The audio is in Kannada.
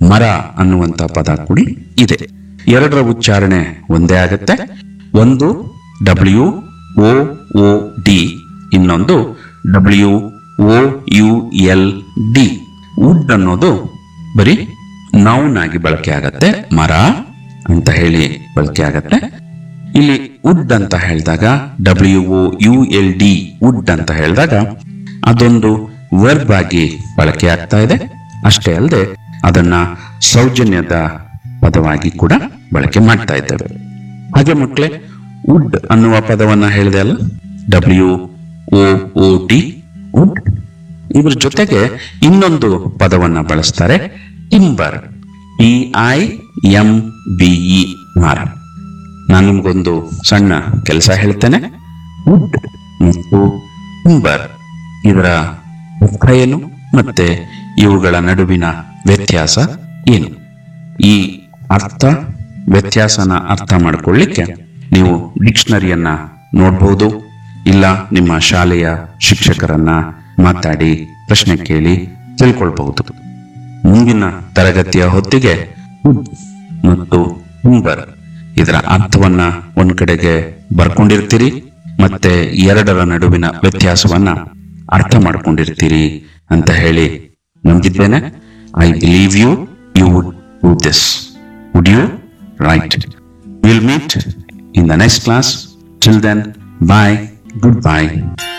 ಮರ ಅನ್ನುವಂತ ಪದ ಕೂಡಿ ಇದೆ ಎರಡರ ಉಚ್ಚಾರಣೆ ಒಂದೇ ಆಗತ್ತೆ ಒಂದು ಡಬ್ಲ್ಯೂ ಒ ಒ ಡಿ ಇನ್ನೊಂದು W O U L D wood ಅನ್ನೋದು ಬರೀ ನೌನ್ ಆಗಿ ಬಳಕೆ ಆಗತ್ತೆ ಮರ ಅಂತ ಹೇಳಿ ಬಳಕೆ ಆಗತ್ತೆ ಇಲ್ಲಿ ವುಡ್ ಅಂತ ಹೇಳಿದಾಗ W O U L D would ಅಂತ ಹೇಳಿದಾಗ ಅದೊಂದು ವರ್ಬ್ ಆಗಿ ಬಳಕೆ ಆಗ್ತಾ ಇದೆ ಅಷ್ಟೇ ಅಲ್ಲದೆ ಅದನ್ನ ಸೌಜನ್ಯದ ಪದವಾಗಿ ಕೂಡ ಬಳಕೆ ಮಾಡ್ತಾ ಇದ್ದೇವೆ ಹಾಗೆ ಮಕ್ಕಳೇ ವುಡ್ ಅನ್ನುವ ಪದವನ್ನ ಹೇಳಿದೆ ಅಲ್ಲ W O O D wood ಇದ್ರ ಜೊತೆಗೆ ಇನ್ನೊಂದು ಪದವನ್ನ ಬಳಸ್ತಾರೆ timber T I M B E ಮರ ನಾನು ನಿಮ್ಗೊಂದು ಸಣ್ಣ ಕೆಲಸ ಹೇಳ್ತೇನೆ ವುಡ್ ಮತ್ತು ಟಿಂಬರ್ ಇದರ ಅರ್ಥ ಏನು ಮತ್ತೆ ಇವುಗಳ ನಡುವಿನ ವ್ಯತ್ಯಾಸ ಏನು ಈ ಅರ್ಥ ವ್ಯತ್ಯಾಸನ ಅರ್ಥ ಮಾಡ್ಕೊಳ್ಳಿಕ್ಕೆ ನೀವು ಡಿಕ್ಷನರಿಯನ್ನ ನೋಡ್ಬೋದು ಇಲ್ಲ ನಿಮ್ಮ ಶಾಲೆಯ ಶಿಕ್ಷಕರನ್ನ ಮಾತಾಡಿ ಪ್ರಶ್ನೆ ಕೇಳಿ ತಿಳ್ಕೊಳ್ಬಹುದು ಮುಂದಿನ ತರಗತಿಯ ಹೊತ್ತಿಗೆ ವುಡ್ ಮತ್ತು ಟಿಂಬರ್ ಇದರ ಅರ್ಥವನ್ನ ಒಂದ್ ಕಡೆಗೆ ಬರ್ಕೊಂಡಿರ್ತೀರಿ ಮತ್ತೆ ಎರಡರ ನಡುವಿನ ವ್ಯತ್ಯಾಸವನ್ನ ಅರ್ಥ ಮಾಡ್ಕೊಂಡಿರ್ತೀರಿ ಅಂತ ಹೇಳಿ ನಂಬಿದ್ದೇನೆ I believe you you would do this would you right will meet in the next class till then bye good bye